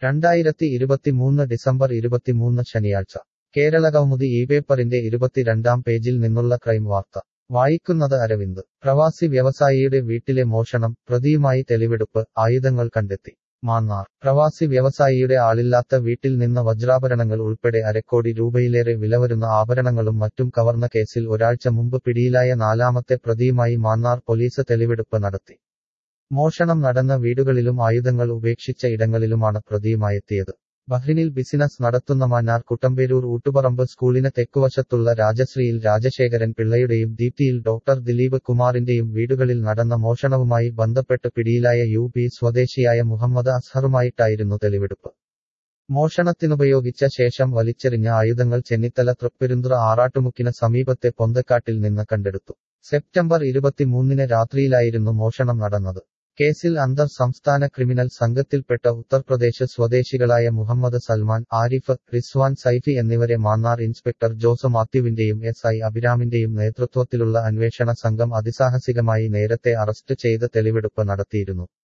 രണ്ടായിരത്തി ഇരുപത്തിമൂന്ന് ഡിസംബർ ഇരുപത്തിമൂന്ന് ശനിയാഴ്ച കേരള കൗമുദി ഈ പേപ്പറിന്റെ ഇരുപത്തിരണ്ടാം പേജിൽ നിന്നുള്ള ക്രൈം വാർത്ത വായിക്കുന്നത് അരവിന്ദ് പ്രവാസി വ്യവസായിയുടെ വീട്ടിലെ മോഷണം പ്രതിയുമായി തെളിവെടുപ്പ് ആയുധങ്ങൾ കണ്ടെത്തി മാന്നാർ പ്രവാസി വ്യവസായിയുടെ ആളില്ലാത്ത വീട്ടിൽ നിന്ന് വജ്രാഭരണങ്ങൾ ഉൾപ്പെടെ അരക്കോടി രൂപയിലേറെ വിലവരുന്ന ആഭരണങ്ങളും മറ്റും കവർന്ന കേസിൽ ഒരാഴ്ച മുമ്പ് പിടിയിലായ നാലാമത്തെ പ്രതിയുമായി മാന്നാർ പോലീസ് തെളിവെടുപ്പ് നടത്തി മോഷണം നടന്ന വീടുകളിലും ആയുധങ്ങൾ ഉപേക്ഷിച്ച ഇടങ്ങളിലുമാണ് പ്രതിയുമായെത്തിയത് ബഹ്റിനിൽ ബിസിനസ് നടത്തുന്ന മാന്നാർ കുട്ടമ്പേരൂർ ഊട്ടുപറമ്പ് സ്കൂളിന് തെക്കുവശത്തുള്ള രാജശ്രീയിൽ രാജശേഖരൻ പിള്ളയുടെയും ദീപ്തിയിൽ ഡോക്ടർ ദിലീപ് കുമാറിന്റെയും വീടുകളിൽ നടന്ന മോഷണവുമായി ബന്ധപ്പെട്ട് പിടിയിലായ യു പി സ്വദേശിയായ മുഹമ്മദ് അസ്ഹറുമായിട്ടായിരുന്നു തെളിവെടുപ്പ് മോഷണത്തിനുപയോഗിച്ച ശേഷം വലിച്ചെറിഞ്ഞ ആയുധങ്ങൾ ചെന്നിത്തല തൃപ്പെരുന്തുറ ആറാട്ടുമുക്കിന് സമീപത്തെ പൊന്തക്കാട്ടിൽ നിന്ന് കണ്ടെടുത്തു സെപ്റ്റംബർ ഇരുപത്തിമൂന്നിന് രാത്രിയിലായിരുന്നു മോഷണം നടന്നത് കേസിൽ അന്തർ സംസ്ഥാന ക്രിമിനൽ സംഘത്തിൽപ്പെട്ട ഉത്തർപ്രദേശ് സ്വദേശികളായ മുഹമ്മദ് സൽമാൻ ആരിഫ് റിസ്വാൻ സൈഫി എന്നിവരെ മാന്നാർ ഇൻസ്പെക്ടർ ജോസ് മാത്യുവിന്റെയും എസ് ഐ അഭിരാമിന്റെയും നേതൃത്വത്തിലുള്ള അന്വേഷണ സംഘം അതിസാഹസികമായി നേരത്തെ അറസ്റ്റ് ചെയ്ത് തെളിവെടുപ്പ് നടത്തിയിരുന്നു